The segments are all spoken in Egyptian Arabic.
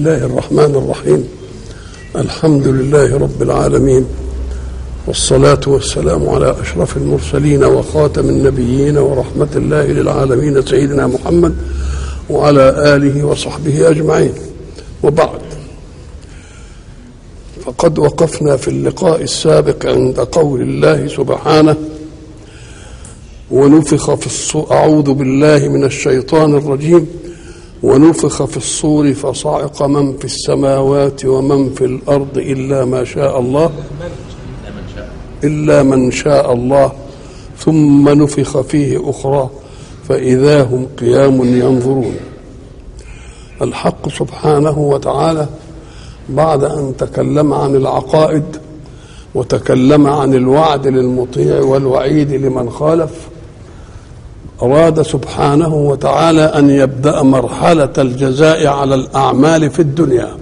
الله الرحمن الرحيم الحمد لله رب العالمين والصلاة والسلام على أشرف المرسلين وخاتم النبيين ورحمة الله للعالمين سيدنا محمد وعلى آله وصحبه أجمعين وبعد فقد وقفنا في اللقاء السابق عند قول الله سبحانه ونفخ في الصور أعوذ بالله من الشيطان الرجيم ونفخ في الصور فصعق من في السماوات ومن في الأرض إلا ما شاء الله إلا من شاء الله ثم نفخ فيه أخرى فإذا هم قيام ينظرون الحق سبحانه وتعالى بعد أن تكلم عن العقائد وتكلم عن الوعد للمطيع والوعيد لمن خالف أراد سبحانه وتعالى أن يبدأ مرحلة الجزاء على الأعمال في الدنيا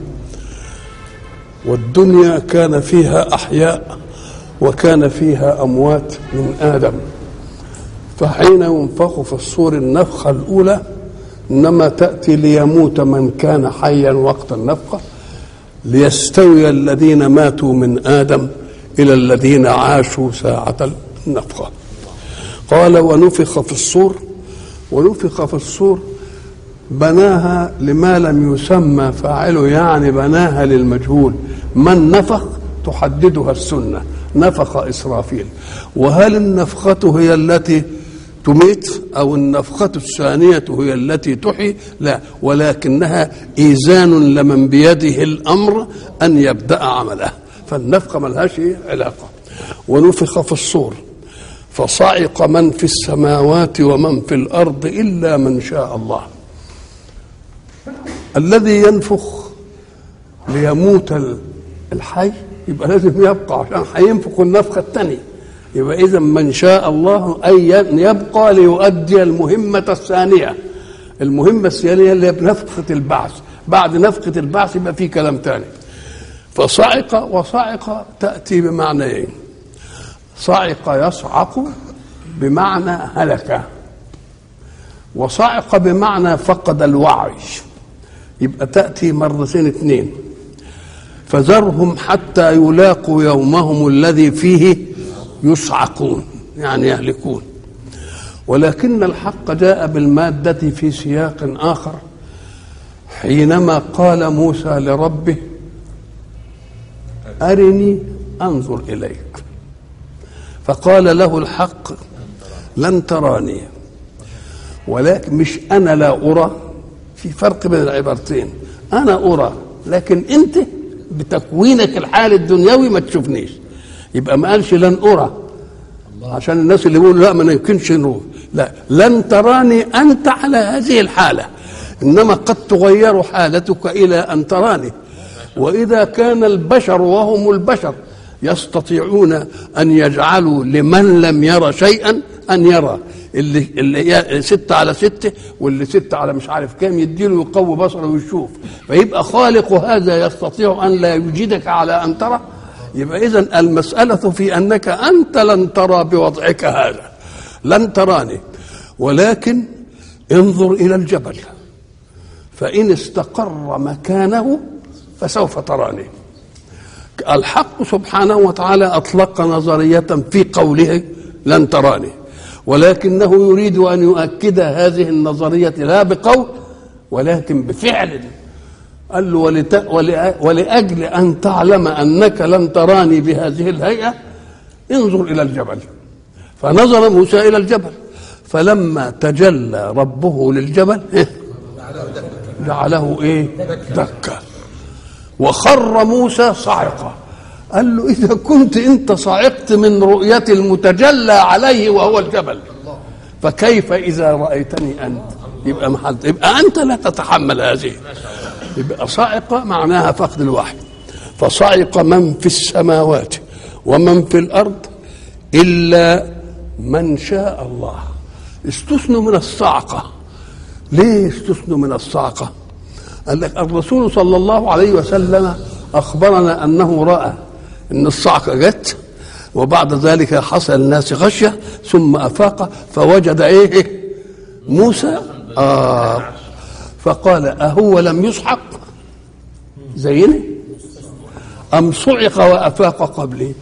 والدنيا كان فيها أحياء وكان فيها أموات من آدم فحين ينفخ في الصور النفخة الأولى إنما تأتي ليموت من كان حيا وقت النفخة ليستوي الذين ماتوا من آدم إلى الذين عاشوا ساعة النفخة قال ونفخ في الصور ونفخ في الصور بناها لما لم يسمى فاعله يعني بناها للمجهول من نفخ تحددها السنه نفخ اسرافيل وهل النفخه هي التي تميت او النفخه الثانيه هي التي تحيي لا ولكنها ايزان لمن بيده الامر ان يبدا عمله فالنفخه ملهاش علاقه ونفخ في الصور فصعق من في السماوات ومن في الارض الا من شاء الله الذي ينفخ ليموت الحي يبقى لازم يبقى عشان هينفخ النفخه الثانيه يبقى اذا من شاء الله اي يبقى ليؤدي المهمه الثانيه المهمه الثانيه اللي هي بنفخه البعث بعد نفخه البعث يبقى في كلام ثاني فصعق وصعق تاتي بمعنيين صعق يصعق بمعنى هلك وصعق بمعنى فقد الوعي يبقى تأتي مرتين اثنين فذرهم حتى يلاقوا يومهم الذي فيه يصعقون يعني يهلكون ولكن الحق جاء بالمادة في سياق آخر حينما قال موسى لربه أرني أنظر إليك فقال له الحق لن تراني ولكن مش انا لا ارى في فرق بين العبارتين انا ارى لكن انت بتكوينك الحال الدنيوي ما تشوفنيش يبقى ما قالش لن ارى عشان الناس اللي بيقولوا لا ما يمكنش نروح لا لن تراني انت على هذه الحاله انما قد تغير حالتك الى ان تراني واذا كان البشر وهم البشر يستطيعون ان يجعلوا لمن لم يرى شيئا ان يرى اللي اللي ستة على ستة واللي ستة على مش عارف كام يديله يقوي بصره ويشوف فيبقى خالق هذا يستطيع ان لا يجدك على ان ترى يبقى اذا المسألة في انك انت لن ترى بوضعك هذا لن تراني ولكن انظر الى الجبل فان استقر مكانه فسوف تراني الحق سبحانه وتعالى اطلق نظريه في قوله لن تراني ولكنه يريد ان يؤكد هذه النظريه لا بقول ولكن بفعل قال له ولت... ولاجل ان تعلم انك لن تراني بهذه الهيئه انظر الى الجبل فنظر موسى الى الجبل فلما تجلى ربه للجبل جعله ايه دكه وخر موسى صاعقا قال له إذا كنت أنت صعقت من رؤية المتجلى عليه وهو الجبل فكيف إذا رأيتني أنت يبقى محل يبقى أنت لا تتحمل هذه يبقى صعق معناها فقد الوحي فصعق من في السماوات ومن في الأرض إلا من شاء الله استثنوا من الصعقة ليه استثنوا من الصعقة قال لك الرسول صلى الله عليه وسلم اخبرنا انه راى ان الصعقه جت وبعد ذلك حصل الناس غشه ثم افاق فوجد ايه موسى آه فقال اهو لم يسحق زينا أم صعق وأفاق قبلي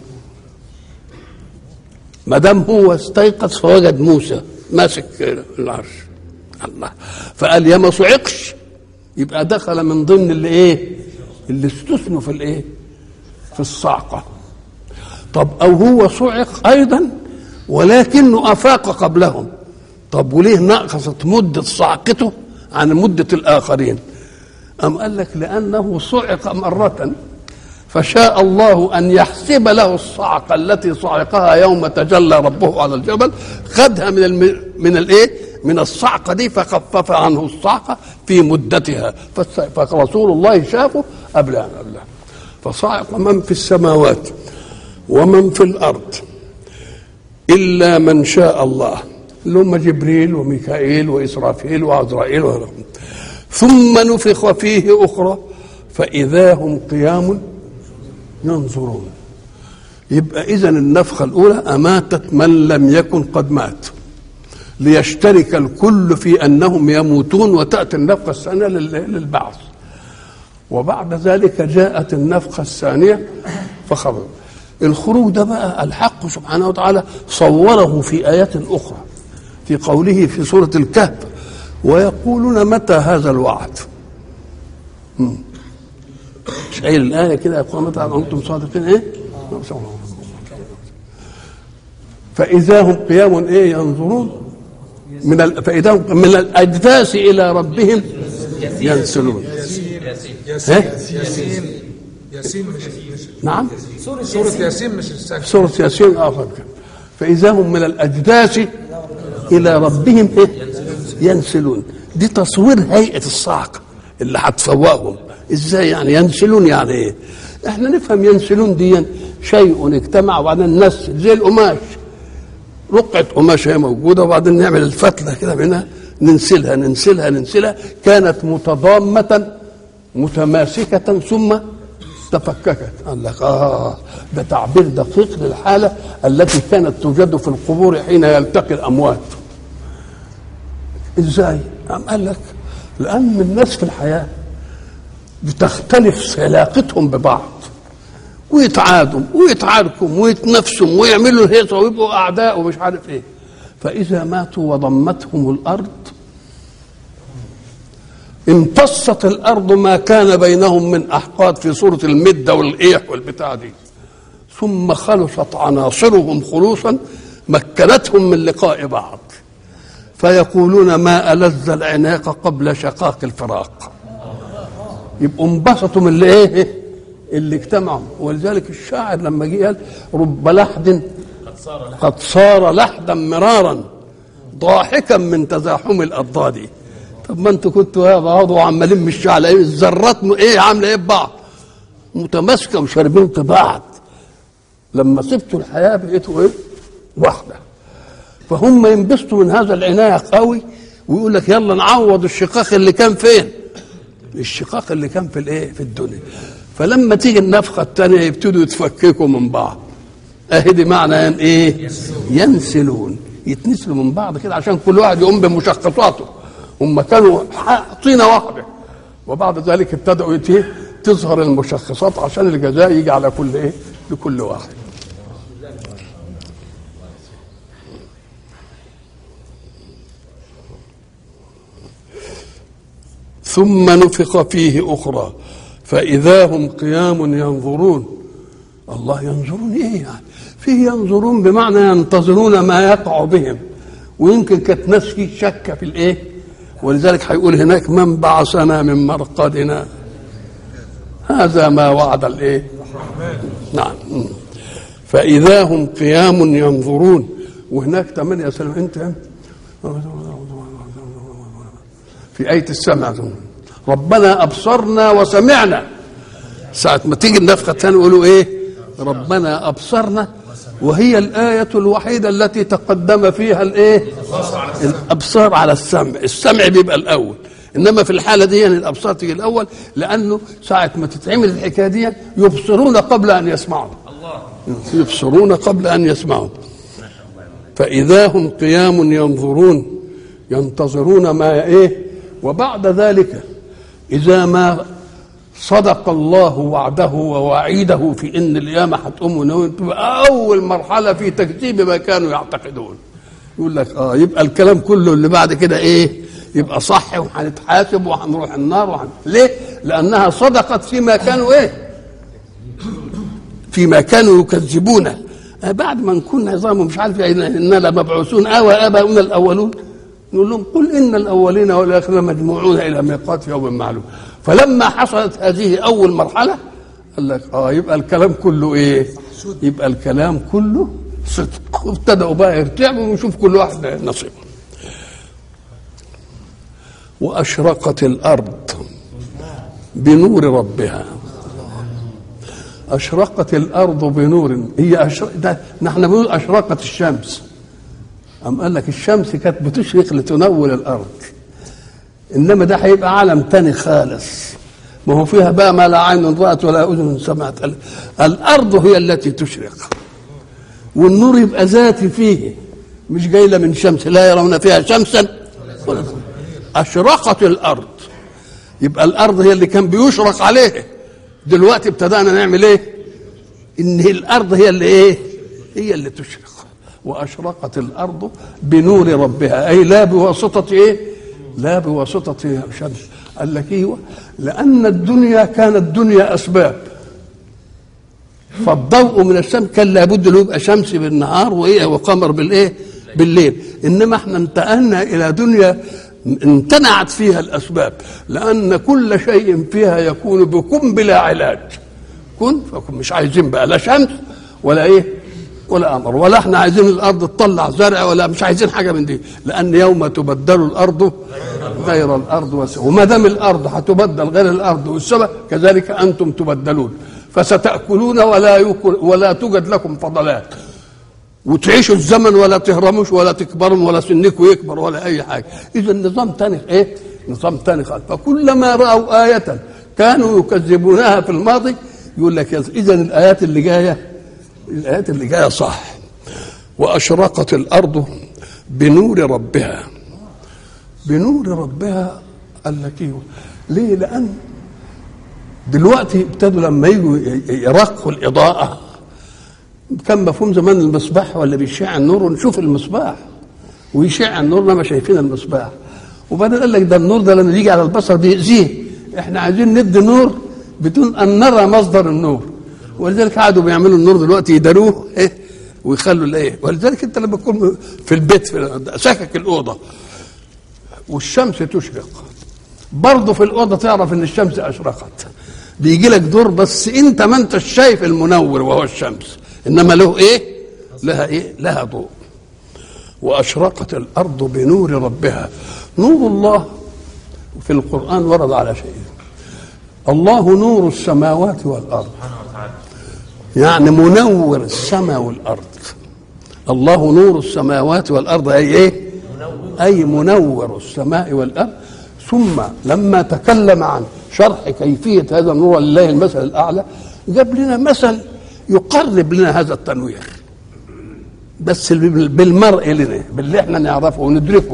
ما دام هو استيقظ فوجد موسى ماسك العرش الله فقال يا ما صعقش يبقى دخل من ضمن اللي ايه اللي استثنوا في الايه في الصعقه طب او هو صعق ايضا ولكنه افاق قبلهم طب وليه نقصت مده صعقته عن مده الاخرين ام قال لك لانه صعق مره فشاء الله ان يحسب له الصعقه التي صعقها يوم تجلى ربه على الجبل خدها من الم... من الايه من الصعقه دي فخفف عنه الصعقه في مدتها فرسول الله شافه قبل ان قبلها فصعق من في السماوات ومن في الارض الا من شاء الله اللي هم جبريل وميكائيل واسرافيل وعزرائيل وغيرهم ثم نفخ فيه اخرى فاذا هم قيام ينظرون يبقى اذا النفخه الاولى اماتت من لم يكن قد مات ليشترك الكل في انهم يموتون وتاتي النفخه الثانيه للبعث وبعد ذلك جاءت النفخه الثانيه فخرج الخروج ده بقى الحق سبحانه وتعالى صوره في ايات اخرى في قوله في سوره الكهف ويقولون متى هذا الوعد مش قايل الايه كده يا اخوان متى انتم صادقين ايه فاذا هم قيام ايه ينظرون من ال... فاذا هم من الاجداث الى ربهم ينسلون ياسين ياسين ياسين مش مش نعم سورة ياسين مش الساكن سورة ياسين آخر فإذا هم من الأجداث إلى ربهم إيه؟ ينسلون دي تصوير هيئة الصعقة اللي هتفوقهم ازاي يعني ينسلون يعني ايه احنا نفهم ينسلون دي شيء اجتمع وبعدين نسل زي القماش رقعة قماش هي موجودة وبعدين نعمل الفتلة كده منها ننسلها ننسلها ننسلها كانت متضامة متماسكة ثم تفككت قال لك اه ده تعبير دقيق للحالة التي كانت توجد في القبور حين يلتقي الأموات ازاي؟ قام قال لك لأن الناس في الحياة بتختلف علاقتهم ببعض ويتعادوا ويتعاركوا ويتنافسوا ويعملوا الهيصه ويبقوا اعداء ومش عارف ايه فاذا ماتوا وضمتهم الارض امتصت الارض ما كان بينهم من احقاد في صوره المده والايح والبتاع دي ثم خلصت عناصرهم خلوصا مكنتهم من لقاء بعض فيقولون ما ألذ العناق قبل شقاق الفراق يبقوا انبسطوا من اللي ايه اللي اجتمعوا ولذلك الشاعر لما جه قال رب لحد قد صار لحدا مرارا ضاحكا من تزاحم الاضداد طب ما انتوا كنتوا يا بعض وعمالين مش على ايه الذرات ايه عامله ايه ببعض متماسكه وشاربين في بعض لما سبتوا الحياه بقيتوا ايه واحده فهم ينبسطوا من هذا العنايه قوي ويقول لك يلا نعوض الشقاق اللي كان فين الشقاق اللي كان في الايه في الدنيا فلما تيجي النفخه الثانيه يبتدوا يتفككوا من بعض اهي دي معنى ين ايه ينسلون يتنسلوا من بعض كده عشان كل واحد يقوم بمشخصاته هم كانوا طينه واحده وبعد ذلك ابتدأوا ايه تظهر المشخصات عشان الجزاء يجي على كل ايه لكل واحد ثم نفخ فيه أخرى فإذا هم قيام ينظرون الله ينظرون إيه يعني فيه ينظرون بمعنى ينتظرون ما يقع بهم ويمكن كانت ناس فيه شك في الإيه ولذلك هيقول هناك من بعثنا من مرقدنا هذا ما وعد الإيه نعم فإذا هم قيام ينظرون وهناك ثمانية سنة أنت في آية السمع ربنا أبصرنا وسمعنا ساعة ما تيجي النفخة الثانية يقولوا إيه ربنا أبصرنا وهي الآية الوحيدة التي تقدم فيها الإيه الأبصار على السمع السمع بيبقى الأول إنما في الحالة دي يعني الأبصار تيجي الأول لأنه ساعة ما تتعمل الحكاية دي يبصرون قبل أن يسمعوا يبصرون قبل أن يسمعوا فإذا هم قيام ينظرون ينتظرون ما إيه وبعد ذلك إذا ما صدق الله وعده ووعيده في ان القيامه هتقوم ونوم تبقى اول مرحله في تكذيب ما كانوا يعتقدون يقول لك اه يبقى الكلام كله اللي بعد كده ايه يبقى صح وهنتحاسب وهنروح النار وحن... ليه لانها صدقت فيما كانوا ايه فيما كانوا يكذبونه آه بعد ما نكون عظام مش عارف اننا لمبعوثون او اباؤنا الاولون نقول لهم قل ان الاولين والاخرين مجموعون الى ميقات يوم معلوم فلما حصلت هذه اول مرحله قال لك اه يبقى الكلام كله ايه؟ يبقى الكلام كله صدق وابتدأوا بقى يرتعبوا ونشوف كل واحد نصيبه واشرقت الارض بنور ربها اشرقت الارض بنور هي أشرق ده نحن بنقول اشرقت الشمس أم قال لك الشمس كانت بتشرق لتنور الارض انما ده هيبقى عالم تاني خالص ما هو فيها بقى ما لا عين رأت ولا أذن سمعت الأرض هي التي تشرق والنور يبقى ذاتي فيه مش جاية من شمس لا يرون فيها شمسا ولا أشرقت الأرض يبقى الأرض هي اللي كان بيشرق عليها دلوقتي ابتدأنا نعمل إيه؟ إن الأرض هي اللي إيه؟ هي اللي تشرق وأشرقت الأرض بنور ربها أي لا بواسطة إيه؟ لا بواسطة شمس قال لك ايوه لان الدنيا كانت دنيا اسباب فالضوء من الشمس كان لابد له يبقى شمس بالنهار وايه وقمر بالايه بالليل انما احنا انتقلنا الى دنيا امتنعت فيها الاسباب لان كل شيء فيها يكون بكم بلا علاج كن فكن مش عايزين بقى لا شمس ولا ايه ولا امر ولا احنا عايزين الارض تطلع زرع ولا مش عايزين حاجه من دي لان يوم تبدل الارض غير الارض والسماء وما دام الارض هتبدل غير الارض والسماء كذلك انتم تبدلون فستاكلون ولا يكل ولا توجد لكم فضلات وتعيشوا الزمن ولا تهرموش ولا تكبروا ولا سنكم يكبر ولا اي حاجه اذا النظام تاني ايه نظام تاني خالص فكلما راوا ايه كانوا يكذبونها في الماضي يقول لك اذا الايات اللي جايه الايات اللي جايه صح واشرقت الارض بنور ربها بنور ربها قال لك ايه ليه لان دلوقتي ابتدوا لما يجوا يرقوا الاضاءه كان مفهوم زمان المصباح ولا بيشع النور ونشوف المصباح ويشع النور لما شايفين المصباح وبعدين قال لك ده النور ده لما يجي على البصر بيأذيه احنا عايزين ندي نور بدون ان نرى مصدر النور ولذلك قعدوا بيعملوا النور دلوقتي يداروه ايه ويخلوا الايه ولذلك انت لما تكون في البيت في سكك الاوضه والشمس تشرق برضه في الاوضه تعرف ان الشمس اشرقت بيجي لك دور بس انت ما انت شايف المنور وهو الشمس انما له ايه لها ايه لها ضوء واشرقت الارض بنور ربها نور الله في القران ورد على شيء الله نور السماوات والارض يعني منور السماء والارض الله نور السماوات والارض اي ايه اي منور السماء والارض ثم لما تكلم عن شرح كيفيه هذا النور لله المثل الاعلى جاب لنا مثل يقرب لنا هذا التنوير بس بالمرء لنا باللي احنا نعرفه وندركه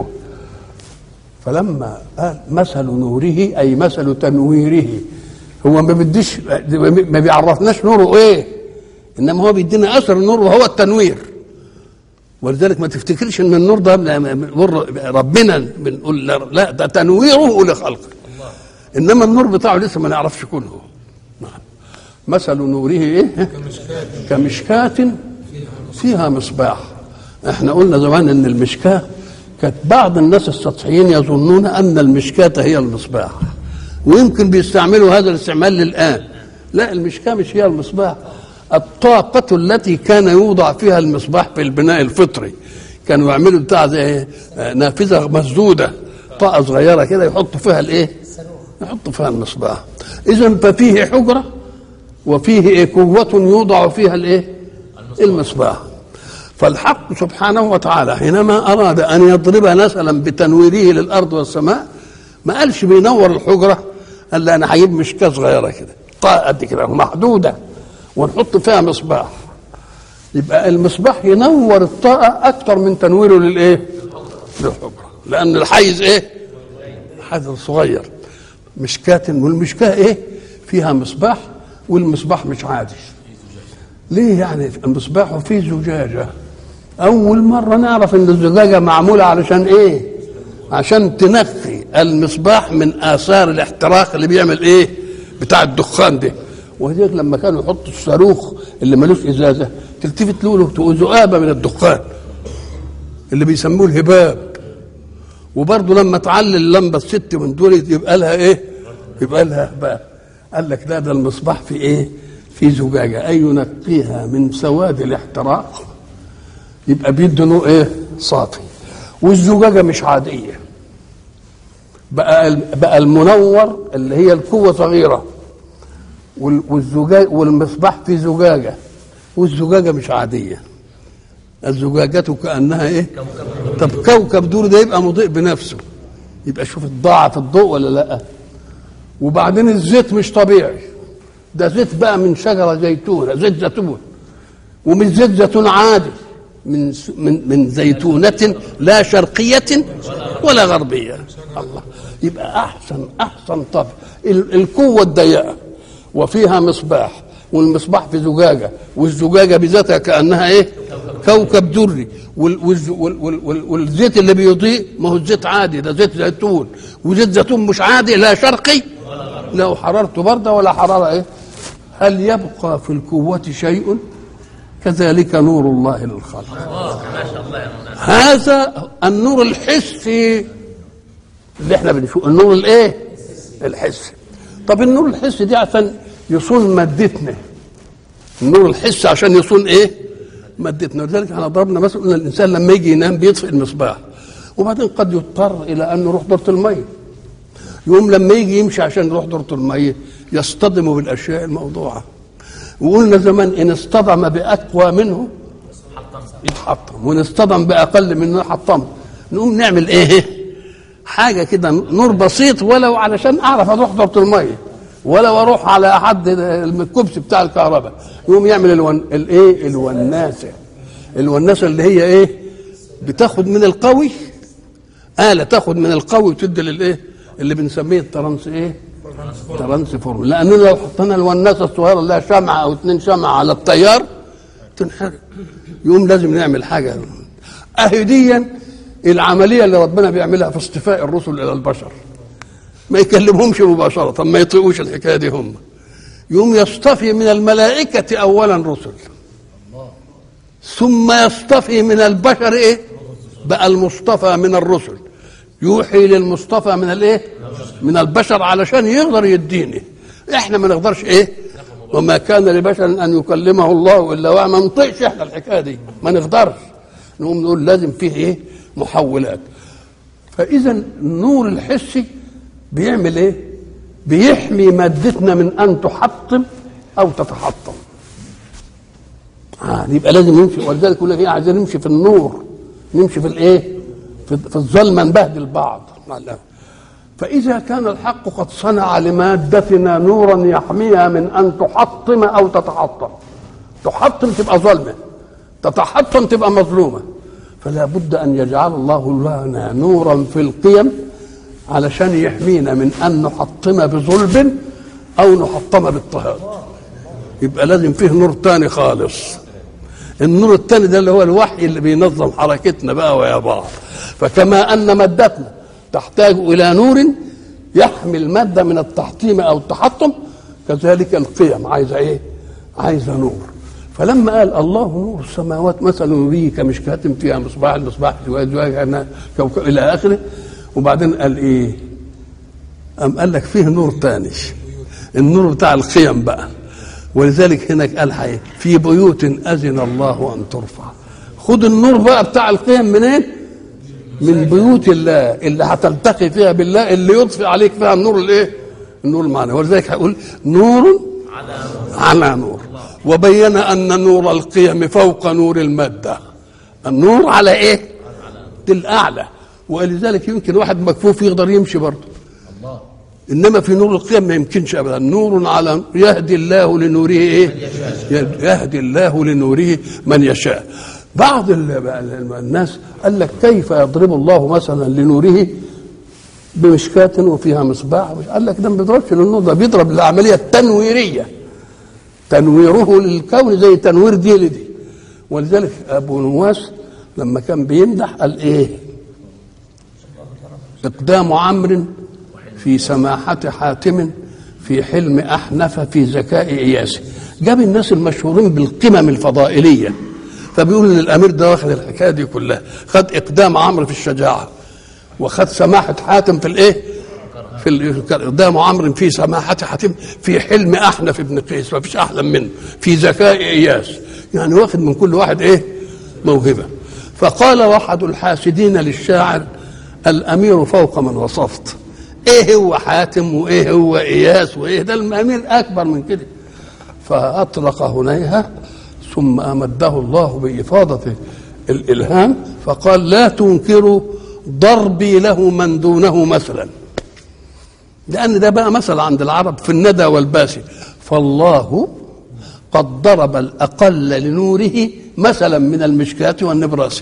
فلما قال مثل نوره اي مثل تنويره هو ما بديش ما بيعرفناش نوره ايه انما هو بيدينا اثر النور وهو التنوير ولذلك ما تفتكرش ان النور ده ربنا بنقول لا ده تنويره لخلقه انما النور بتاعه لسه ما نعرفش كله نعم مثل نوره ايه كمشكاة فيها مصباح احنا قلنا زمان ان المشكاة كانت بعض الناس السطحيين يظنون ان المشكاة هي المصباح ويمكن بيستعملوا هذا الاستعمال للان لا المشكاة مش هي المصباح الطاقة التي كان يوضع فيها المصباح في البناء الفطري كانوا يعملوا بتاع زي نافذة مسدودة طاقة صغيرة كده يحطوا فيها الايه؟ يحطوا فيها المصباح إذا ففيه حجرة وفيه إيه قوة يوضع فيها الايه؟ المصباح فالحق سبحانه وتعالى حينما أراد أن يضرب مثلا بتنويره للأرض والسماء ما قالش بينور الحجرة قال لا أنا هجيب مشكاة صغيرة كده طاقة قد كده محدودة ونحط فيها مصباح يبقى المصباح ينور الطاقة أكثر من تنويره للإيه؟ للحجرة لأن الحيز إيه؟ حيز صغير مشكاة والمشكاة إيه؟ فيها مصباح والمصباح مش عادي ليه يعني المصباح فيه زجاجة أول مرة نعرف إن الزجاجة معمولة علشان إيه عشان تنفي المصباح من آثار الاحتراق اللي بيعمل إيه بتاع الدخان ده وهذيك لما كانوا يحطوا الصاروخ اللي ملوش إزازة تلتفت له تقول ذؤابة من الدخان اللي بيسموه الهباب وبرضه لما تعلي اللمبه الست من دول يبقى لها ايه؟ يبقى لها هباب قال لك لا ده المصباح في ايه؟ في زجاجه اي ينقيها من سواد الاحتراق يبقى بيدي نور ايه؟ صافي والزجاجه مش عاديه بقى بقى المنور اللي هي القوه صغيره والزجاج والمصباح في زجاجه والزجاجه مش عاديه الزجاجة كأنها إيه؟ طب كوكب دور ده يبقى مضيء بنفسه يبقى شوف ضاعف الضوء ولا لا وبعدين الزيت مش طبيعي ده زيت بقى من شجرة زيتونة زيت زيتون ومن زيت زيتون عادي من من من زيتونة لا شرقية ولا غربية الله يبقى أحسن أحسن طبع القوة الضيقة وفيها مصباح والمصباح في زجاجة والزجاجة بذاتها كأنها إيه كوكب دري والزيت اللي بيضيء ما هو زيت عادي ده زيت زيتون وزيت زيتون مش عادي لا شرقي لا حرارته باردة ولا حرارة إيه هل يبقى في القوة شيء كذلك نور الله للخلق هذا النور الحسي اللي احنا بنشوف النور الايه الحسي طب النور الحسي دي عشان يصون مادتنا النور الحسي عشان يصون ايه مادتنا ولذلك احنا ضربنا مثلا ان الانسان لما يجي ينام بيطفئ المصباح وبعدين قد يضطر الى ان يروح دورة المية يقوم لما يجي يمشي عشان يروح دورة المية يصطدم بالاشياء الموضوعة وقلنا زمان ان اصطدم باقوى منه يتحطم وان اصطدم باقل منه يحطم نقوم نعمل ايه حاجه كده نور بسيط ولو علشان اعرف اروح دورة المية ولو اروح على حد الكبس بتاع الكهرباء يقوم يعمل الون... الايه الوناسه الوناسه اللي هي ايه بتاخد من القوي آلة تاخد من القوي وتدي للايه اللي بنسميه الترانس ايه ترانسفورم لاننا لو حطينا الوناسه الصغيره اللي لها شمعه او اتنين شمعه على التيار تنحرق يقوم لازم نعمل حاجه اهي دي العمليه اللي ربنا بيعملها في اصطفاء الرسل الى البشر ما يكلمهمش مباشرة ما يطيقوش الحكاية دي هم يوم يصطفي من الملائكة أولا رسل ثم يصطفي من البشر إيه بقى المصطفى من الرسل يوحي للمصطفى من الايه من البشر علشان يقدر يديني احنا ما نقدرش ايه وما كان لبشر ان يكلمه الله الا وهو ما نطيقش احنا الحكايه دي ما نقدرش نقوم نقول لازم فيه ايه محولات فاذا النور الحسي بيعمل ايه بيحمي مادتنا من ان تحطم او تتحطم آه يبقى لازم نمشي ولذلك يقول لك ايه عايزين نمشي في النور نمشي في الايه في, في الظلمه نبهدل بعض فاذا كان الحق قد صنع لمادتنا نورا يحميها من ان تحطم او تتحطم تحطم تبقى ظلمه تتحطم تبقى مظلومه فلا بد ان يجعل الله لنا نورا في القيم علشان يحمينا من ان نحطم بظلم او نحطم باضطهاد يبقى لازم فيه نور تاني خالص النور التاني ده اللي هو الوحي اللي بينظم حركتنا بقى ويا بعض فكما ان مادتنا تحتاج الى نور يحمي الماده من التحطيم او التحطم كذلك القيم عايزه ايه؟ عايزه نور فلما قال الله نور السماوات مثلا نوريه كمشكاة فيها مصباح المصباح كوكب الى اخره وبعدين قال ايه؟ قام قال لك فيه نور تاني النور بتاع القيم بقى ولذلك هناك قال حي في بيوت اذن الله ان ترفع خد النور بقى بتاع القيم منين؟ من بيوت الله اللي هتلتقي فيها بالله اللي يطفئ عليك فيها النور الايه؟ النور المعنى ولذلك هيقول نور على نور وبين ان نور القيم فوق نور الماده النور على ايه؟ الاعلى ولذلك يمكن واحد مكفوف يقدر يمشي برضه انما في نور القيم ما يمكنش ابدا نور على يهدي الله لنوره ايه يهدي الله لنوره من يشاء بعض الناس قال لك كيف يضرب الله مثلا لنوره بمشكاة وفيها مصباح قال لك ده ما بيضربش للنور ده بيضرب للعملية التنويرية تنويره للكون زي تنوير دي لدي ولذلك أبو نواس لما كان بيمدح قال إيه إقدام عمرو في سماحة حاتم في حلم أحنف في ذكاء إياس جاب الناس المشهورين بالقمم الفضائلية فبيقول ان الامير ده واخد الحكايه دي كلها خد اقدام عمرو في الشجاعه وخد سماحه حاتم في الايه في ال- اقدام عمرو في سماحه حاتم في حلم احنف بن قيس ما فيش احلم منه في ذكاء اياس يعني واخد من كل واحد ايه موهبه فقال واحد الحاسدين للشاعر الامير فوق من وصفت ايه هو حاتم وايه هو اياس وايه ده الامير اكبر من كده فأطلق هنيها ثم أمده الله بإفاضة الإلهام فقال لا تنكروا ضربي له من دونه مثلا لأن ده بقى مثل عند العرب في الندى والباسي فالله قد ضرب الأقل لنوره مثلا من المشكاة والنبراس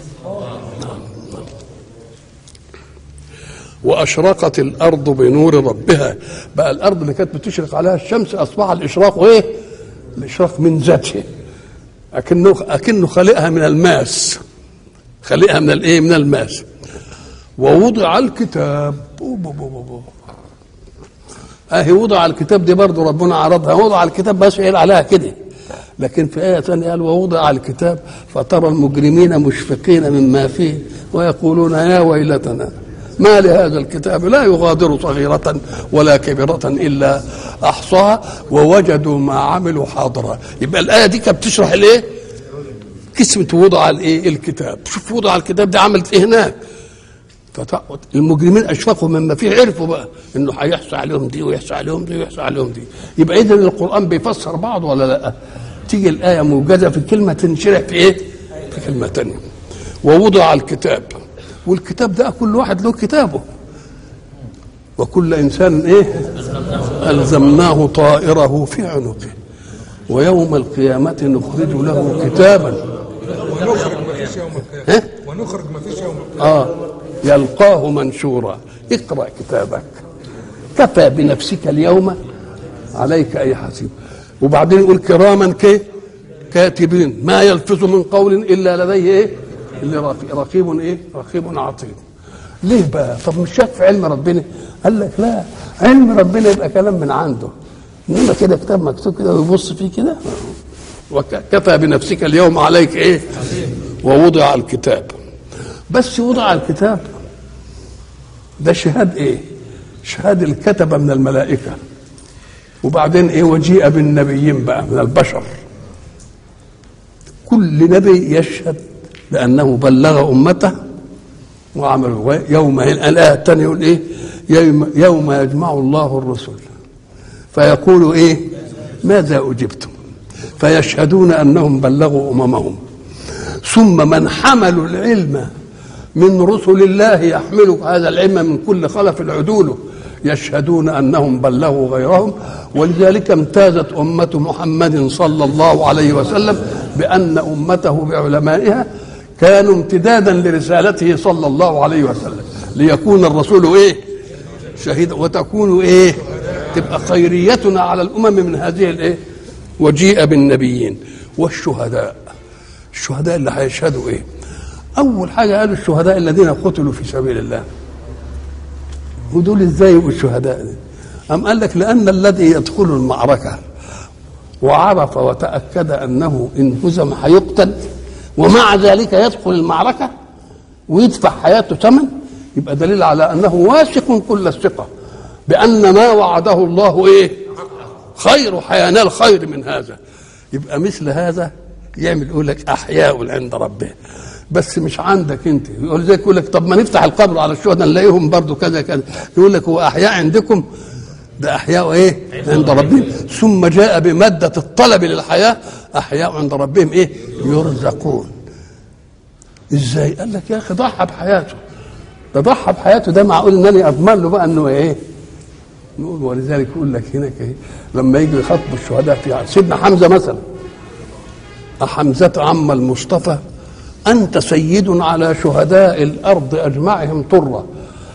واشرقت الارض بنور ربها بقى الارض اللي كانت بتشرق عليها الشمس اصبح الاشراق ايه الاشراق من ذاته اكنه اكنه خالقها من الماس خالقها من الايه من الماس ووضع الكتاب بو بو بو بو بو. اهي وضع الكتاب دي برضه ربنا عرضها وضع الكتاب بس قال عليها كده لكن في آية ثانية قال ووضع الكتاب فترى المجرمين مشفقين مما فيه ويقولون يا ويلتنا ما لهذا الكتاب لا يغادر صغيرة ولا كبيرة إلا أحصاها ووجدوا ما عملوا حاضرا يبقى الآية دي كانت بتشرح الإيه؟ كسمة وضع الإيه؟ الكتاب شوف وضع الكتاب دي عملت إيه هناك فت- المجرمين اشفقوا مما فيه عرفوا بقى انه هيحصى عليهم دي ويحصى عليهم دي ويحصى عليهم دي يبقى اذا القران بيفسر بعض ولا لا تيجي الايه موجزه في كلمه تنشرح في ايه في كلمه تانية ووضع الكتاب والكتاب ده كل واحد له كتابه وكل انسان ايه الزمناه طائره في عنقه ويوم القيامه نخرج له كتابا ونخرج ما فيش يوم ها؟ القيامة ونخرج ما فيش يوم القيامة آه يلقاه منشورا اقرأ كتابك كفى بنفسك اليوم عليك أي حسيب وبعدين يقول كراما كي كاتبين ما يلفظ من قول إلا لديه إيه اللي رقي- رقيب إيه رقيب عطيب ليه بقى طب مش شاف في علم ربنا قال لك لا علم ربنا يبقى كلام من عنده انما كده كتاب مكتوب كده ويبص فيه كده وكفى بنفسك اليوم عليك ايه ووضع الكتاب بس وضع الكتاب ده شهاد ايه شهاد الكتبة من الملائكة وبعدين ايه وجيء بالنبيين بقى من البشر كل نبي يشهد لأنه بلغ أمته وعمل يوم الآية الثانية يقول إيه يوم, يوم يجمع الله الرسل فيقول إيه ماذا أجبتم فيشهدون أنهم بلغوا أممهم ثم من حملوا العلم من رسل الله يحمل هذا العلم من كل خلف العدول يشهدون انهم بلغوا غيرهم ولذلك امتازت امه محمد صلى الله عليه وسلم بان امته بعلمائها كانوا امتدادا لرسالته صلى الله عليه وسلم ليكون الرسول ايه شهيدا وتكون ايه تبقى خيريتنا على الامم من هذه الايه وجيء بالنبيين والشهداء الشهداء اللي هيشهدوا ايه اول حاجه قالوا الشهداء الذين قتلوا في سبيل الله ودول ازاي يبقوا الشهداء دي؟ أم قال لك لأن الذي يدخل المعركة وعرف وتأكد أنه إن هزم هيقتل ومع ذلك يدخل المعركة ويدفع حياته ثمن يبقى دليل على أنه واثق كل الثقة بأن ما وعده الله إيه خير حينال خير من هذا يبقى مثل هذا يعمل يقول لك أحياء عند ربه بس مش عندك انت يقول زي يقول لك طب ما نفتح القبر على الشهداء نلاقيهم برضو كذا كذا يقول لك هو احياء عندكم ده احياء ايه عند ربهم ثم جاء بماده الطلب للحياه احياء عند ربهم ايه يرزقون ازاي قال لك يا اخي ضحى بحياته ده ضحى بحياته ده معقول انني اضمن له بقى انه ايه نقول ولذلك يقول لك هناك ايه لما يجي يخاطب الشهداء في سيدنا حمزه مثلا أحمزة عم المصطفى أنت سيد على شهداء الأرض أجمعهم طرة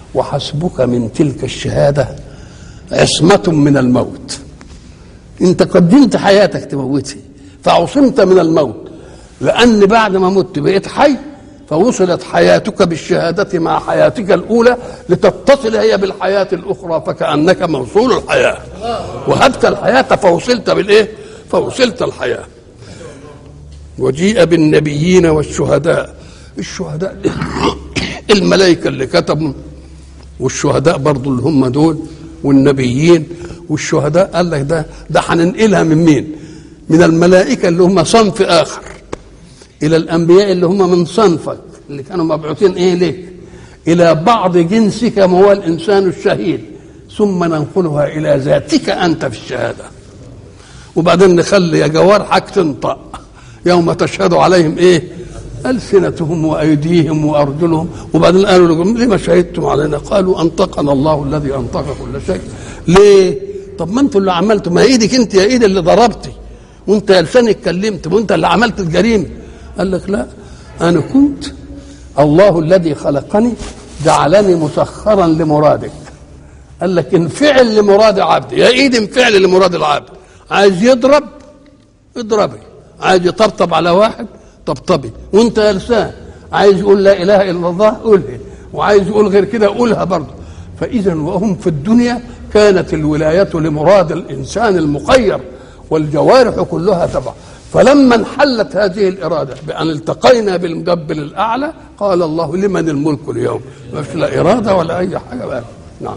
وحسبك من تلك الشهادة عصمة من الموت انت قدمت حياتك تموتها فعصمت من الموت لأن بعد ما مت بقيت حي فوصلت حياتك بالشهادة مع حياتك الأولى لتتصل هي بالحياة الأخرى فكأنك موصول الحياة وهبت الحياة فوصلت بالإيه؟ فوصلت الحياة وجيء بالنبيين والشهداء الشهداء الملائكة اللي كتبوا والشهداء برضو اللي هم دول والنبيين والشهداء قال لك ده ده هننقلها من مين؟ من الملائكة اللي هم صنف آخر إلى الأنبياء اللي هم من صنفك اللي كانوا مبعوثين إيه ليك إلى بعض جنسك ما هو الإنسان الشهيد ثم ننقلها إلى ذاتك أنت في الشهادة وبعدين نخلي يا جوارحك تنطق يوم تشهد عليهم إيه ألسنتهم وأيديهم وأرجلهم وبعدين قالوا لهم لما شهدتم علينا قالوا أنطقنا الله الذي أنطق كل شيء ليه طب ما انتوا اللي عملتوا ما ايدك انت يا ايد اللي ضربتي وانت يا لسانك اتكلمت وانت اللي عملت الجريمه قال لك لا انا كنت الله الذي خلقني جعلني مسخرا لمرادك قال لك انفعل لمراد عبد يا ايد انفعل لمراد العبد عايز يضرب اضربي عايز يطبطب على واحد طبطبي وانت يا لسان عايز يقول لا اله الا الله قولها وعايز يقول غير كده قولها برضه فاذا وهم في الدنيا كانت الولايه لمراد الانسان المخير والجوارح كلها تبع فلما انحلت هذه الإرادة بأن التقينا بالمدبر الأعلى قال الله لمن الملك اليوم ما فيش لا إرادة ولا أي حاجة بقى نعم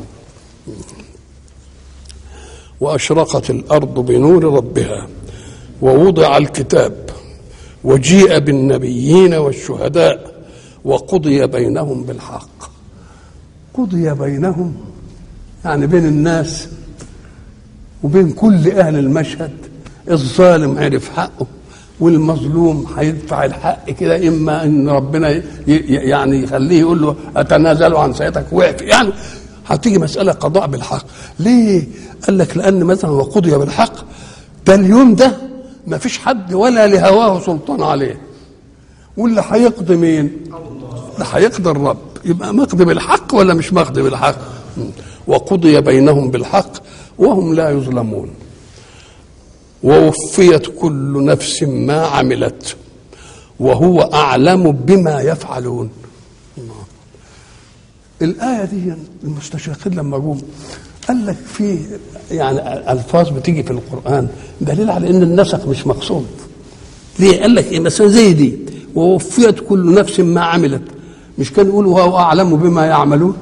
وأشرقت الأرض بنور ربها ووضع الكتاب وجيء بالنبيين والشهداء وقضي بينهم بالحق قضي بينهم يعني بين الناس وبين كل أهل المشهد الظالم عرف حقه والمظلوم هيدفع الحق كده اما ان ربنا ي- ي- يعني يخليه يقول له اتنازل عن سيادتك وقف يعني هتيجي مساله قضاء بالحق ليه قال لك لان مثلا وقضي بالحق ده اليوم ده ما فيش حد ولا لهواه سلطان عليه واللي هيقضي مين اللي هيقضي الرب يبقى مقضي بالحق ولا مش مقضي بالحق وقضي بينهم بالحق وهم لا يظلمون ووفيت كل نفس ما عملت وهو اعلم بما يفعلون الله. الايه دي المستشرقين لما جم قال لك في يعني الفاظ بتيجي في القران دليل على ان النسق مش مقصود ليه قال لك ايه مثلا زي دي ووفيت كل نفس ما عملت مش كان يقول وهو اعلم بما يعملون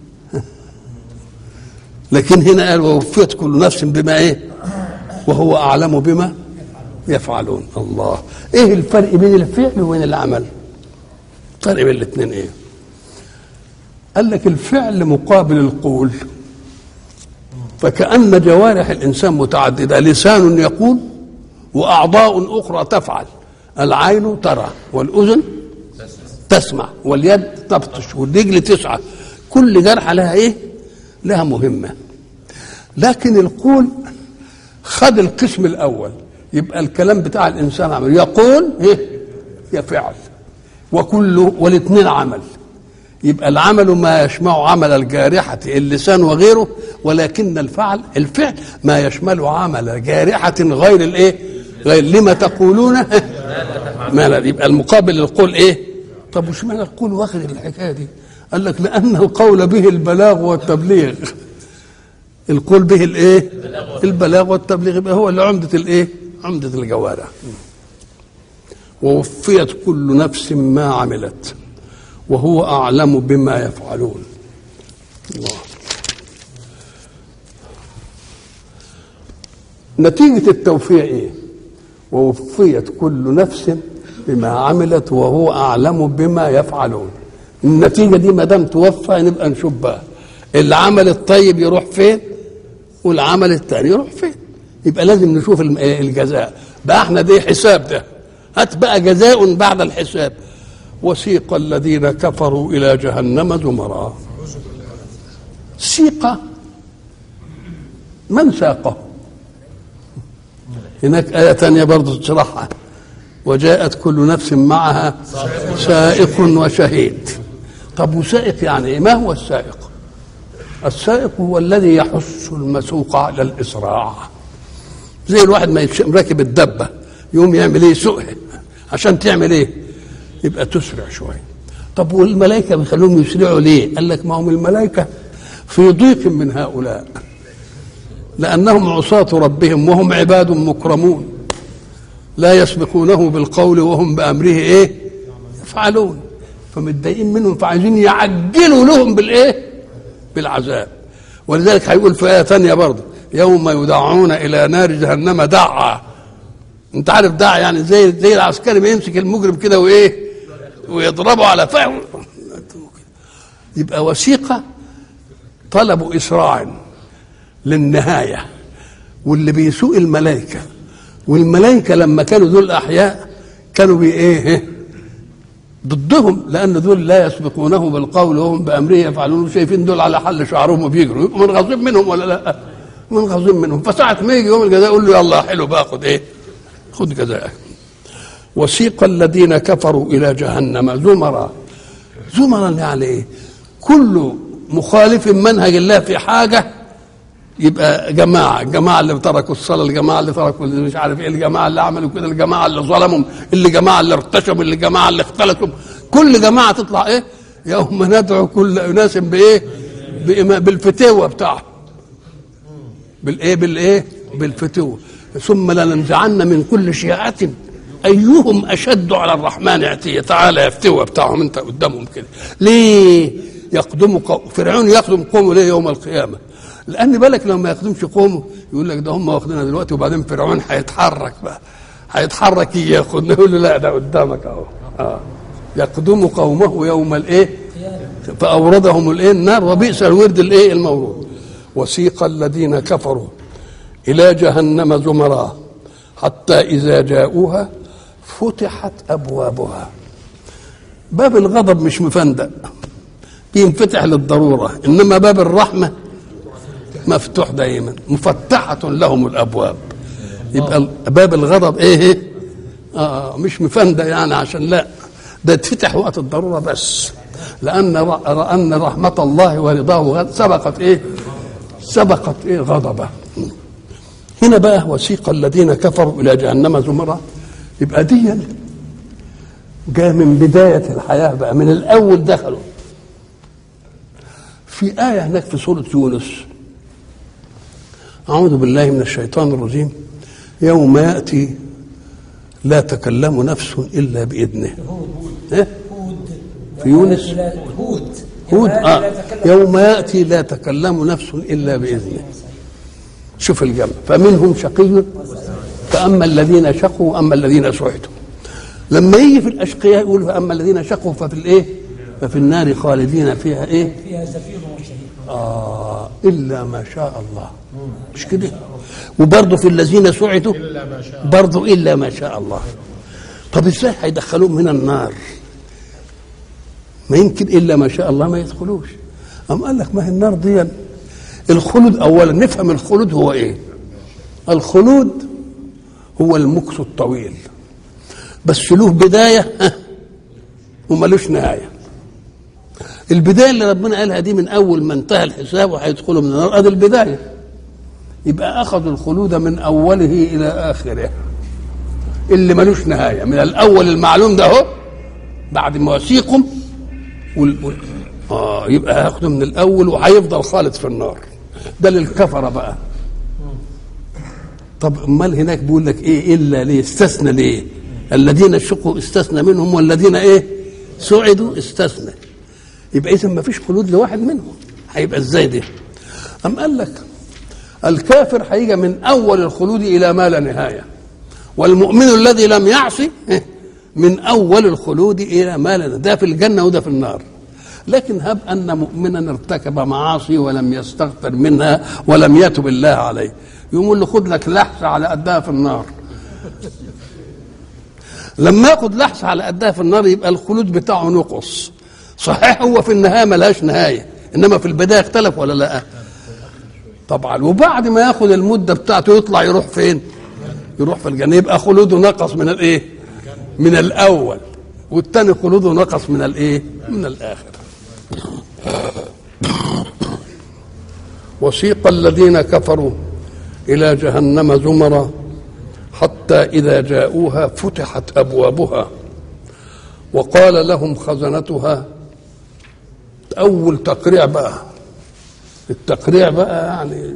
لكن هنا قال ووفيت كل نفس بما ايه وهو اعلم بما يفعلون الله ايه الفرق بين الفعل وبين العمل الفرق بين الاثنين ايه قال لك الفعل مقابل القول فكأن جوارح الإنسان متعددة لسان يقول وأعضاء أخرى تفعل العين ترى والأذن تسمع واليد تبطش والرجل تسعى كل جرحة لها إيه لها مهمة لكن القول خد القسم الأول يبقى الكلام بتاع الإنسان عمل يقول إيه يفعل وكل والاثنين عمل يبقى العمل ما يشمع عمل الجارحة اللسان وغيره ولكن الفعل الفعل ما يشمل عمل جارحة غير الايه غير لما تقولون ما لا يبقى المقابل للقول ايه طب وش معنى القول واخد الحكايه دي قال لك لان القول به البلاغ والتبليغ القول به الايه البلاغ والتبليغ يبقى هو اللي عمدة الايه عمدة الجوارح ووفيت كل نفس ما عملت وهو أعلم بما يفعلون الله نتيجة التوفيق إيه ووفيت كل نفس بما عملت وهو أعلم بما يفعلون النتيجة دي ما دام توفى نبقى نشوف بقى العمل الطيب يروح فين والعمل الثاني يروح فين يبقى لازم نشوف الم- الجزاء بقى احنا دي حساب ده هات بقى جزاء بعد الحساب وسيق الذين كفروا إلى جهنم زمرا سيق من ساقه هناك آية تانية برضو تشرحها وجاءت كل نفس معها سائق وشهيد طب وسائق يعني ايه ما هو السائق السائق هو الذي يحث المسوق على الاسراع زي الواحد ما يتش- راكب الدبه يقوم يعمل ايه يسوقها عشان تعمل ايه يبقى تسرع شويه طب والملائكه بيخلوهم يسرعوا ليه قال لك ما هم الملائكه في ضيق من هؤلاء لانهم عصاة ربهم وهم عباد مكرمون لا يسبقونه بالقول وهم بامره ايه يفعلون فمتضايقين منهم فعايزين يعجلوا لهم بالايه بالعذاب ولذلك هيقول في ايه ثانيه برضه يوم يدعون الى نار جهنم دعا انت عارف دعا يعني زي زي العسكري ما يمسك المجرم كده وايه ويضربه على فهم يبقى وثيقه طلبوا اسراع للنهايه واللي بيسوق الملائكه والملائكه لما كانوا دول احياء كانوا بي ايه ضدهم لان دول لا يسبقونه بالقول وهم بامره يفعلون شايفين دول على حل شعرهم وبيجروا يبقوا منغصين منهم ولا لا منغصين منهم فساعة ما يجي يوم الجزاء يقول له يلا حلو بقى خد ايه خد جزاءك وسيق الذين كفروا الى جهنم زمرا زمرا يعني ايه كل مخالف منهج الله في حاجه يبقى جماعة الجماعة اللي تركوا الصلاة الجماعة اللي تركوا اللي مش عارف ايه الجماعة اللي عملوا كده الجماعة اللي ظلموا اللي جماعة اللي ارتشموا اللي جماعة اللي اختلفوا كل جماعة تطلع ايه يوم ندعو كل أناس بإيه بإما- بالفتوة بتاعه بالايه بالايه بالفتوة ثم لننزعن من كل شيعة أيهم أشد على الرحمن عتية تعالى يا فتوة بتاعهم أنت قدامهم كده ليه يقدم قوم فرعون يقدم قومه ليه يوم القيامة لأن بالك لو ما يقدمش قومه يقول لك ده هم واخدينها دلوقتي وبعدين فرعون هيتحرك بقى هيتحرك ياخد يقول له لا ده قدامك اهو آه. يقدم قومه يوم الايه فأوردهم الايه النار وبئس الورد الايه المورود وسيق الذين كفروا إلى جهنم زمرا حتى إذا جاءوها فتحت أبوابها باب الغضب مش مفندق بينفتح للضرورة إنما باب الرحمة مفتوح دائما مفتحة لهم الأبواب يبقى باب الغضب إيه آه مش مفندق يعني عشان لا ده يتفتح وقت الضرورة بس لأن لأن رحمة الله ورضاه سبقت إيه سبقت إيه غضبه هنا بقى وسيق الذين كفروا الى جهنم زمرا يبقى دي جاء من بدايه الحياه بقى من الاول دخلوا في ايه هناك في سوره يونس اعوذ بالله من الشيطان الرجيم يوم ياتي لا تكلم نفس الا باذنه إيه؟ في يونس هود هود آه. يوم ياتي لا تكلم نفس الا باذنه شوف الجمع فمنهم شقي فاما الذين شقوا اما الذين سعدوا لما يجي في الاشقياء يقول فاما الذين شقوا ففي الايه ففي النار خالدين فيها ايه فيها زفير وشهيد آه إلا ما شاء الله مش كده وبرضه في الذين سعدوا برضه إلا ما شاء الله طب ازاي هيدخلوهم من النار ما يمكن إلا ما شاء الله ما يدخلوش أم قال لك ما هي النار دي الخلود أولا نفهم الخلود هو إيه الخلود هو المكس الطويل بس له بداية ها، وملوش نهاية البدايه اللي ربنا قالها دي من اول ما انتهى الحساب وهيدخلوا من النار ادي البدايه يبقى اخذوا الخلود من اوله الى اخره اللي ملوش نهايه من الاول المعلوم ده اهو بعد ما وثيقهم وال... وال... اه يبقى هياخده من الاول وهيفضل خالد في النار ده للكفره بقى طب امال هناك بيقول لك ايه الا ليه استثنى ليه الذين شقوا استثنى منهم والذين ايه سعدوا استثنى يبقى اذا ما فيش خلود لواحد منهم هيبقى ازاي ده ام قال لك الكافر هيجي من اول الخلود الى ما لا نهايه والمؤمن الذي لم يعصي من اول الخلود الى ما لا ده في الجنه وده في النار لكن هب ان مؤمنا ارتكب معاصي ولم يستغفر منها ولم يتب الله عليه يقول له خد لك لحظه على قدها في النار لما ياخد لحظه على قدها في النار يبقى الخلود بتاعه نقص صحيح هو في النهايه ملهاش نهايه انما في البدايه اختلف ولا لا طبعا وبعد ما ياخد المده بتاعته يطلع يروح فين يروح في الجنه يبقى خلوده نقص من الايه من الاول والتاني خلوده نقص من الايه من الاخر وسيق الذين كفروا إلى جهنم زمرا حتى إذا جاءوها فتحت أبوابها وقال لهم خزنتها أول تقريع بقى التقريع بقى يعني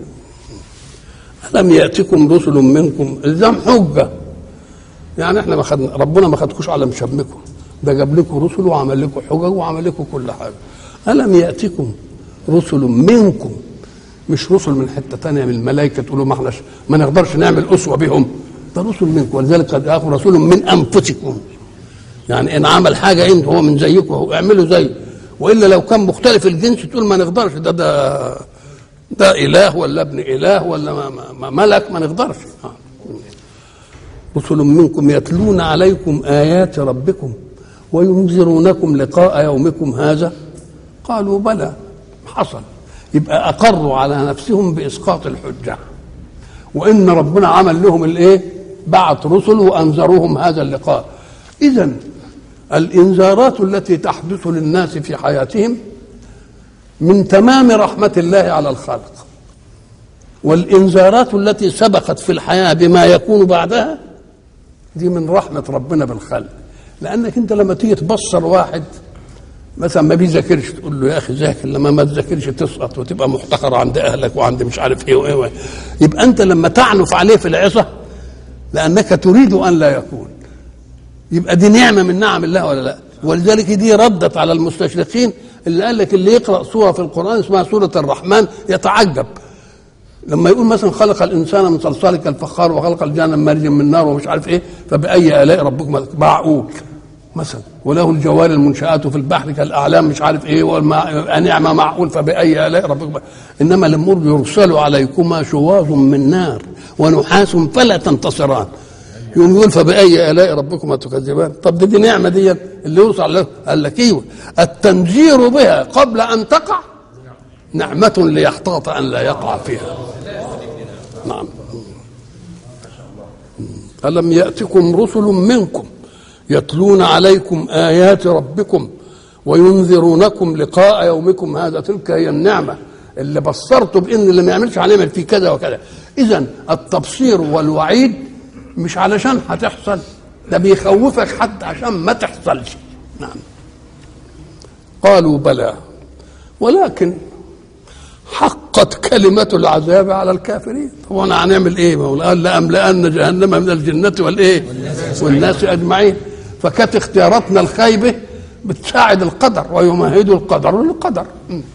ألم يأتكم رسل منكم الزام حجة يعني احنا ما خدنا ربنا ما خدكوش على مشمكم ده جاب لكم رسل وعمل لكم حجج وعمل لكم كل حاجة ألم يأتكم رسل منكم مش رسل من حتة تانية من الملائكة تقولوا ما احناش ما نقدرش نعمل أسوة بهم ده رسل منكم ولذلك قد جاءكم رسول من أنفسكم يعني إن عمل حاجة أنت هو من زيكم هو اعملوا زي وإلا لو كان مختلف الجنس تقول ما نقدرش ده ده ده إله ولا ابن إله ولا ما ما ما ملك ما نقدرش آه. رسل منكم يتلون عليكم آيات ربكم وينذرونكم لقاء يومكم هذا قالوا بلى حصل يبقى أقروا على نفسهم بإسقاط الحجة وإن ربنا عمل لهم الإيه بعت رسل وأنذروهم هذا اللقاء إذا الإنذارات التي تحدث للناس في حياتهم من تمام رحمة الله على الخلق والإنذارات التي سبقت في الحياة بما يكون بعدها دي من رحمة ربنا بالخلق لأنك أنت لما تيجي تبصر واحد مثلا ما بيذاكرش تقول له يا أخي ذاكر لما ما تذاكرش تسقط وتبقى محتقر عند أهلك وعند مش عارف إيه وإيه, وإيه. يبقى أنت لما تعنف عليه في العظة لأنك تريد أن لا يكون يبقى دي نعمة من نعم الله ولا لا ولذلك دي ردت على المستشرقين اللي قال لك اللي يقرأ سورة في القرآن اسمها سورة الرحمن يتعجب لما يقول مثلا خلق الانسان من صلصال كالفخار وخلق الجان من مارج من نار ومش عارف ايه فباي الاء ربكم معقول مثلا وله الجوار المنشآت في البحر كالاعلام مش عارف ايه والماء نعمه معقول فباي الاء ربكم انما الامور يرسل عليكما شواظ من نار ونحاس فلا تنتصران يقوم يقول فبأي آلاء ربكما تكذبان طب دي, دي نعمة دي اللي يوصل له قال لك ايوه التنذير بها قبل أن تقع نعمة ليحتاط أن لا يقع فيها نعم ألم يأتكم رسل منكم يتلون عليكم آيات ربكم وينذرونكم لقاء يومكم هذا تلك هي النعمة اللي بصرته بأن اللي ما يعملش هنعمل فيه كذا وكذا إذا التبصير والوعيد مش علشان هتحصل ده بيخوفك حتى عشان ما تحصلش نعم قالوا بلى ولكن حقت كلمة العذاب على الكافرين طبعا هنعمل ايه ما هو قال لأملأن جهنم من الجنة والايه والناس أجمعين فكانت اختياراتنا الخايبة بتساعد القدر ويمهد القدر للقدر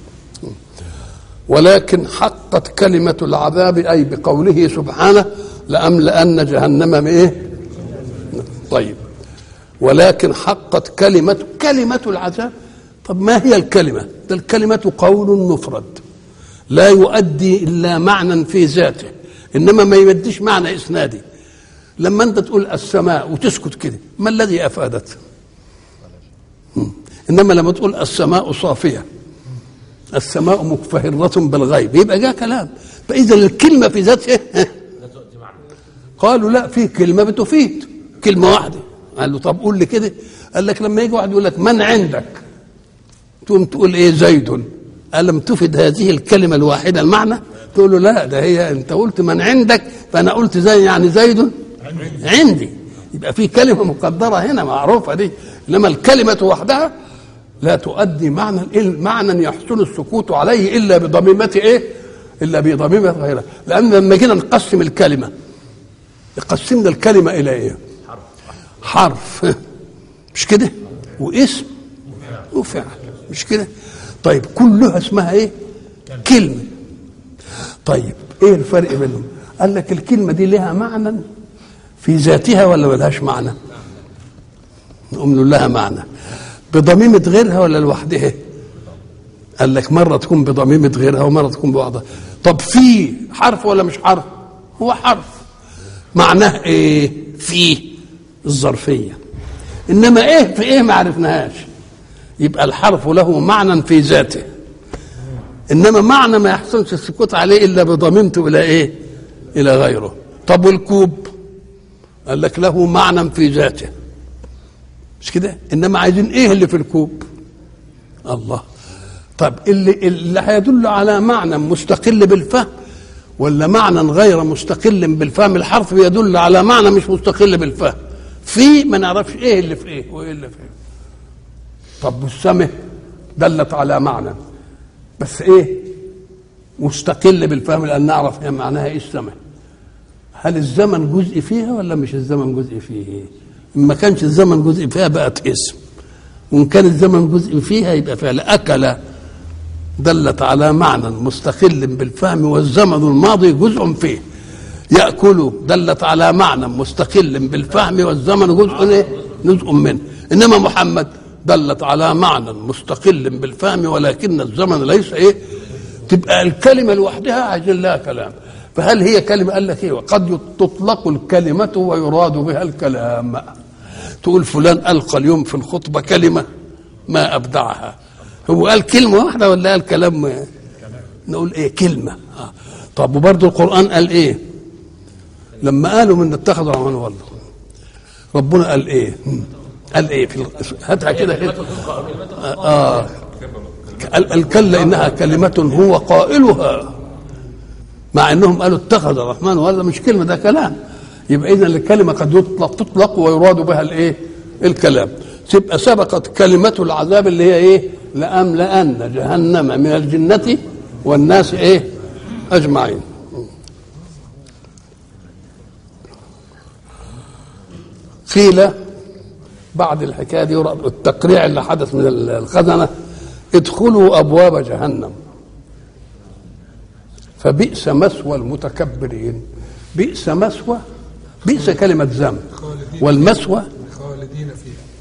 ولكن حقت كلمة العذاب أي بقوله سبحانه لأملأن جهنم من إيه طيب ولكن حقت كلمة كلمة العذاب طب ما هي الكلمة ده الكلمة قول مفرد لا يؤدي إلا معنى في ذاته إنما ما يمديش معنى إسنادي لما أنت تقول السماء وتسكت كده ما الذي أفادت إنما لما تقول السماء صافية السماء مكفهرة بالغيب يبقى جاء كلام فإذا الكلمة في ذاتها قالوا لا في كلمة بتفيد كلمة واحدة قال له طب قول لي كده قال لك لما يجي واحد يقول لك من عندك تقوم تقول ايه زيد ألم تفد هذه الكلمة الواحدة المعنى تقول له لا ده هي أنت قلت من عندك فأنا قلت زي يعني زيد عندي يبقى في كلمة مقدرة هنا معروفة دي إنما الكلمة وحدها لا تؤدي معنى معنى يحسن السكوت عليه إلا بضميمة إيه؟ إلا بضميمة غيرها لأن لما جينا نقسم الكلمة قسمنا الكلمة إلى إيه؟ حرف مش كده؟ واسم وفعل مش كده؟ طيب كلها اسمها ايه كلمه طيب ايه الفرق بينهم قال لك الكلمه دي لها معنى في ذاتها ولا ملهاش معنى نقوم نقول لها معنى بضميمة غيرها ولا لوحدها قال لك مرة تكون بضميمة غيرها ومرة تكون بوحدها طب في حرف ولا مش حرف هو حرف معناه ايه في الظرفية انما ايه في ايه ما عرفناهاش يبقى الحرف له معنى في ذاته انما معنى ما يحسنش السكوت عليه الا بضميمته الى ايه الى غيره طب والكوب قال لك له معنى في ذاته مش كده انما عايزين ايه اللي في الكوب الله طب اللي اللي هيدل على معنى مستقل بالفهم ولا معنى غير مستقل بالفهم الحرف يدل على معنى مش مستقل بالفهم في ما نعرفش ايه اللي في ايه وايه اللي في ايه طب والسمع دلت على معنى بس ايه مستقل بالفهم لان نعرف إيه معناها ايه السمع هل الزمن جزء فيها ولا مش الزمن جزء فيه إن ما كانش الزمن جزء فيها بقت اسم وان كان الزمن جزء فيها يبقى فعل اكل دلت على معنى مستقل بالفهم والزمن الماضي جزء فيه ياكل دلت على معنى مستقل بالفهم والزمن جزء ايه جزء منه انما محمد دلت على معنى مستقل بالفهم ولكن الزمن ليس ايه تبقى الكلمه لوحدها عايزين لها كلام فهل هي كلمه قال لك ايه قد تطلق الكلمه ويراد بها الكلام تقول فلان القى اليوم في الخطبه كلمه ما ابدعها هو قال كلمه واحده ولا قال كلام نقول ايه كلمه آه. طب وبرضه القران قال ايه لما قالوا من اتخذوا الرحمن والله ربنا قال ايه قال ايه في ال- هاتها كده كده اه قال قال كلا انها كلمه هو قائلها مع انهم قالوا اتخذ الرحمن ولا مش كلمه ده كلام يبقى اذا الكلمه قد يطلق تطلق ويراد بها الايه الكلام تبقى سبقت كلمه العذاب اللي هي ايه لاملان جهنم من الجنه والناس ايه اجمعين قيل بعد الحكايه دي التقريع اللي حدث من الخزنه ادخلوا ابواب جهنم فبئس مثوى المتكبرين بئس مثوى بئس كلمة ذنب خالدين والمثوى خالدين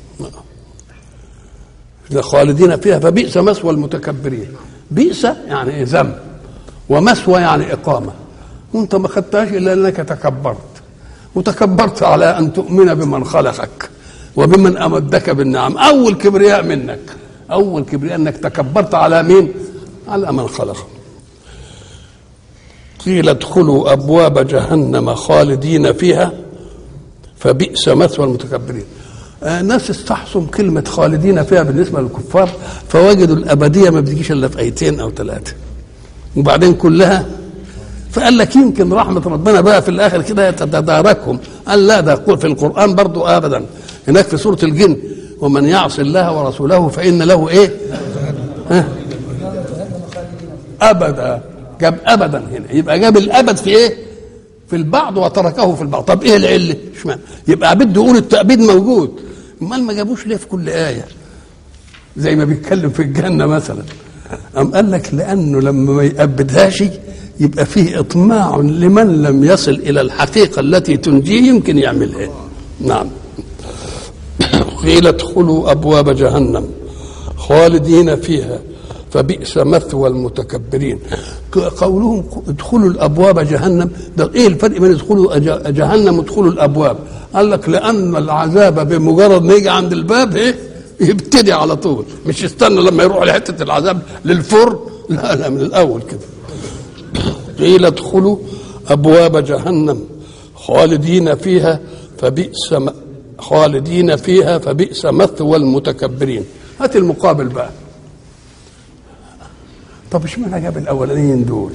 فيها خالدين فيها فبئس مثوى المتكبرين بئس يعني إيه ذنب ومثوى يعني إقامة وأنت ما خدتهاش إلا أنك تكبرت وتكبرت على أن تؤمن بمن خلقك وبمن أمدك بالنعم أول كبرياء منك أول كبرياء أنك تكبرت على مين على من خلقك قيل ادخلوا ابواب جهنم خالدين فيها فبئس مثوى المتكبرين آه ناس استحصم كلمة خالدين فيها بالنسبة للكفار فوجدوا الأبدية ما بتجيش إلا في آيتين أو ثلاثة وبعدين كلها فقال لك يمكن رحمة ربنا بقى في الآخر كده تتداركهم قال لا ده في القرآن برضو أبدا هناك في سورة الجن ومن يعص الله ورسوله فإن له إيه ها؟ أبدا جاب ابدا هنا يبقى جاب الابد في ايه في البعض وتركه في البعض طب ايه العله اشمعنى يبقى بده يقول التأبيد موجود امال ما جابوش ليه في كل ايه زي ما بيتكلم في الجنه مثلا أم قال لك لانه لما ما يأبدهاش يبقى فيه اطماع لمن لم يصل الى الحقيقه التي تنجيه يمكن يعملها نعم قيل ادخلوا ابواب جهنم خالدين فيها فبئس مثوى المتكبرين قولهم ادخلوا الابواب جهنم ده ايه الفرق بين ادخلوا جهنم وادخلوا الابواب قال لك لان العذاب بمجرد ما يجي عند الباب ايه يبتدي على طول مش يستنى لما يروح لحته العذاب للفر لا لا من الاول كده قيل ادخلوا ابواب جهنم خالدين فيها فبئس م... خالدين فيها فبئس مثوى المتكبرين هات المقابل بقى طب اشمعنى جاب الاولانيين دول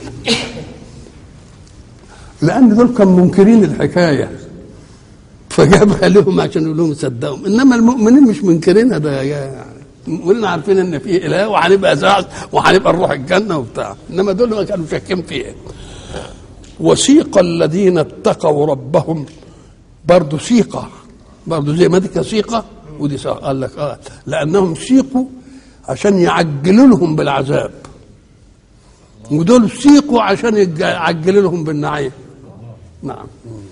لان دول كانوا منكرين الحكايه فجابها لهم عشان يقول لهم صدقهم انما المؤمنين مش منكرينها ده يعني المؤمنين عارفين ان في اله وهنبقى سعد وهنبقى نروح الجنه وبتاع انما دول ما كانوا شاكين فيها وسيق الذين اتقوا ربهم برضه سيقه برضه زي ما دي سيقه ودي سيقة. قال لك اه لانهم سيقوا عشان يعجلوا لهم بالعذاب ودول سيقوا عشان يعجلوا لهم بالنعيم نعم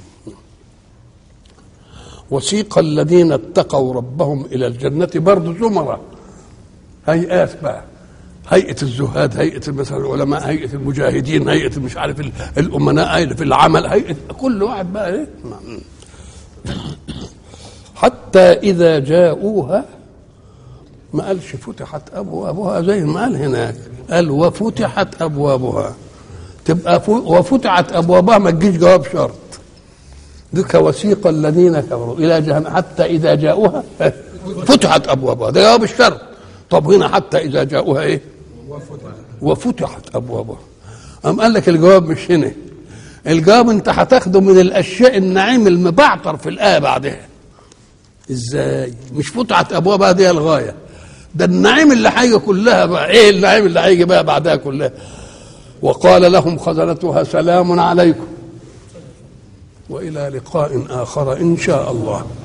وسيق الذين اتقوا ربهم الى الجنه برضه زمره هيئات بقى هيئه الزهاد هيئه مثلا العلماء هيئه المجاهدين هيئه مش عارف الامناء هيئه في العمل هيئه كل واحد بقى ايه حتى اذا جاءوها ما قالش فتحت ابوابها زي ما قال هناك قال وفتحت ابوابها تبقى وفتحت ابوابها ما تجيش جواب شرط ذك وسيق الذين كفروا الى جهنم حتى اذا جاءوها فتحت ابوابها ده جواب الشرط طب هنا حتى اذا جاءوها ايه وفتحت ابوابها أم قال لك الجواب مش هنا الجواب انت هتاخده من الاشياء النعيم المبعتر في الايه بعدها ازاي مش فتحت ابوابها دي الغايه ده النعيم اللي هيجي كلها بقى ايه النعيم اللي هيجي بقى بعدها كلها وقال لهم خزنتها سلام عليكم والى لقاء اخر ان شاء الله